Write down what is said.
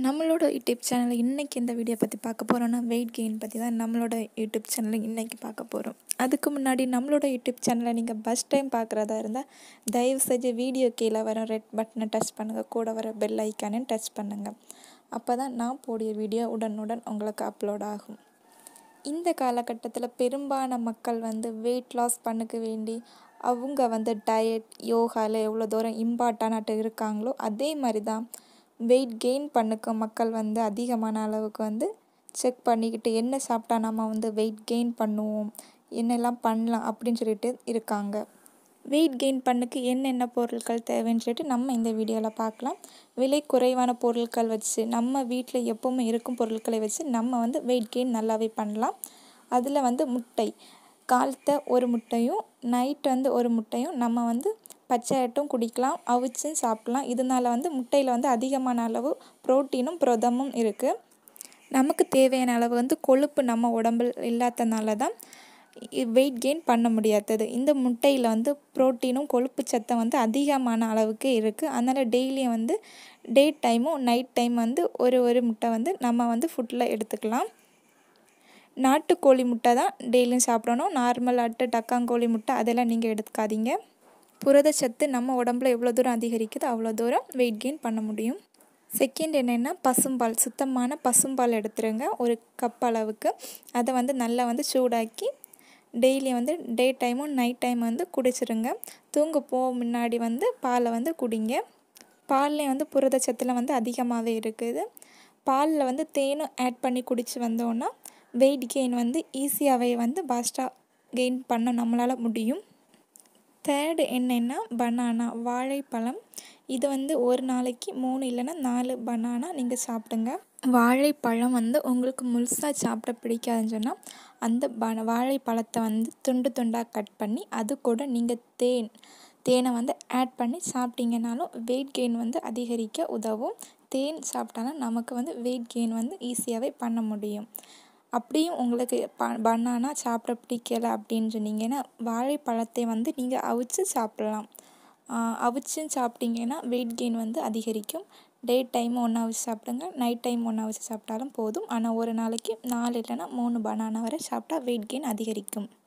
நம்மளோட யூடியூப் சேனலில் இன்றைக்கி இந்த வீடியோ பற்றி பார்க்க போகிறோன்னா வெயிட் கெயின் பற்றி தான் நம்மளோட யூடியூப் சேனலில் இன்றைக்கி பார்க்க போகிறோம் அதுக்கு முன்னாடி நம்மளோட யூடியூப் சேனலை நீங்கள் ஃபஸ்ட் டைம் பார்க்குறதா இருந்தால் தயவு செஞ்சு வீடியோ கீழே வர ரெட் பட்டனை டச் பண்ணுங்கள் கூட வர பெல் ஐக்கானையும் டச் பண்ணுங்கள் அப்போ தான் நான் போடிய வீடியோ உடனுடன் உங்களுக்கு அப்லோட் ஆகும் இந்த காலகட்டத்தில் பெரும்பாலான மக்கள் வந்து வெயிட் லாஸ் பண்ணக்கு வேண்டி அவங்க வந்து டயட் யோகாவில் எவ்வளோ தூரம் இம்பார்ட்டானாட்டு இருக்காங்களோ அதே மாதிரி தான் வெயிட் கெயின் பண்ணுக்க மக்கள் வந்து அதிகமான அளவுக்கு வந்து செக் பண்ணிக்கிட்டு என்ன சாப்பிட்டா நம்ம வந்து வெயிட் கெயின் பண்ணுவோம் என்னெல்லாம் பண்ணலாம் அப்படின்னு சொல்லிட்டு இருக்காங்க வெயிட் கெயின் பண்ணுக்கு என்னென்ன பொருட்கள் தேவைன்னு சொல்லிட்டு நம்ம இந்த வீடியோவில் பார்க்கலாம் விலை குறைவான பொருட்கள் வச்சு நம்ம வீட்டில் எப்போவுமே இருக்கும் பொருட்களை வச்சு நம்ம வந்து வெயிட் கெயின் நல்லாவே பண்ணலாம் அதில் வந்து முட்டை காலத்தை ஒரு முட்டையும் நைட் வந்து ஒரு முட்டையும் நம்ம வந்து பச்சையாட்டும் குடிக்கலாம் அவிச்சும் சாப்பிட்லாம் இதனால் வந்து முட்டையில் வந்து அதிகமான அளவு புரோட்டீனும் புரதமும் இருக்குது நமக்கு தேவையான அளவு வந்து கொழுப்பு நம்ம உடம்பில் இல்லாதனால தான் வெயிட் கெயின் பண்ண முடியாதது இந்த முட்டையில் வந்து ப்ரோட்டீனும் கொழுப்பு சத்தம் வந்து அதிகமான அளவுக்கு இருக்குது அதனால் டெய்லியும் வந்து டே டைமும் நைட் டைம் வந்து ஒரு ஒரு முட்டை வந்து நம்ம வந்து ஃபுட்டில் எடுத்துக்கலாம் நாட்டுக்கோழி முட்டை தான் டெய்லியும் சாப்பிடணும் நார்மல் அட்டை டக்காங்கோழி முட்டை அதெல்லாம் நீங்கள் எடுத்துக்காதீங்க புரதச்சத்து நம்ம உடம்புல எவ்வளோ தூரம் அதிகரிக்குதோ அவ்வளோ தூரம் வெயிட் கெயின் பண்ண முடியும் செகண்ட் என்னென்னா பசும்பால் சுத்தமான பசும்பால் எடுத்துருங்க ஒரு கப் அளவுக்கு அதை வந்து நல்லா வந்து சூடாக்கி டெய்லி வந்து டே டைமும் நைட் டைம் வந்து குடிச்சிருங்க தூங்க போக முன்னாடி வந்து பாலை வந்து குடிங்க பால்லேயும் வந்து புரதச்சத்தில் வந்து அதிகமாகவே இருக்குது பாலில் வந்து தேனும் ஆட் பண்ணி குடித்து வந்தோன்னா வெயிட் கெயின் வந்து ஈஸியாகவே வந்து பாஸ்ட்டாக கெயின் பண்ண நம்மளால் முடியும் தேர்டு என்னென்னா பனானா வாழைப்பழம் இது வந்து ஒரு நாளைக்கு மூணு இல்லைன்னா நாலு பனானா நீங்கள் சாப்பிடுங்க வாழைப்பழம் வந்து உங்களுக்கு முழுசாக சாப்பிட பிடிக்காதுன்னு சொன்னால் அந்த ப வாழைப்பழத்தை வந்து துண்டு துண்டாக கட் பண்ணி அது கூட நீங்கள் தேன் தேனை வந்து ஆட் பண்ணி சாப்பிட்டீங்கனாலும் வெயிட் கெயின் வந்து அதிகரிக்க உதவும் தேன் சாப்பிட்டாலும் நமக்கு வந்து வெயிட் கெயின் வந்து ஈஸியாகவே பண்ண முடியும் அப்படியும் உங்களுக்கு ப பனானா சாப்பிட பிடிக்கல அப்படின்னு சொன்னீங்கன்னா வாழைப்பழத்தை வந்து நீங்கள் அவிச்சு சாப்பிட்லாம் அவிச்சும் சாப்பிட்டீங்கன்னா வெயிட் கெயின் வந்து அதிகரிக்கும் டே டைம் ஒன்றா அவிச்சு சாப்பிடுங்க நைட் டைம் ஒன்றா அவிச்சு சாப்பிட்டாலும் போதும் ஆனால் ஒரு நாளைக்கு நாலு இல்லைன்னா மூணு பனானா வரை சாப்பிட்டா வெயிட் கெயின் அதிகரிக்கும்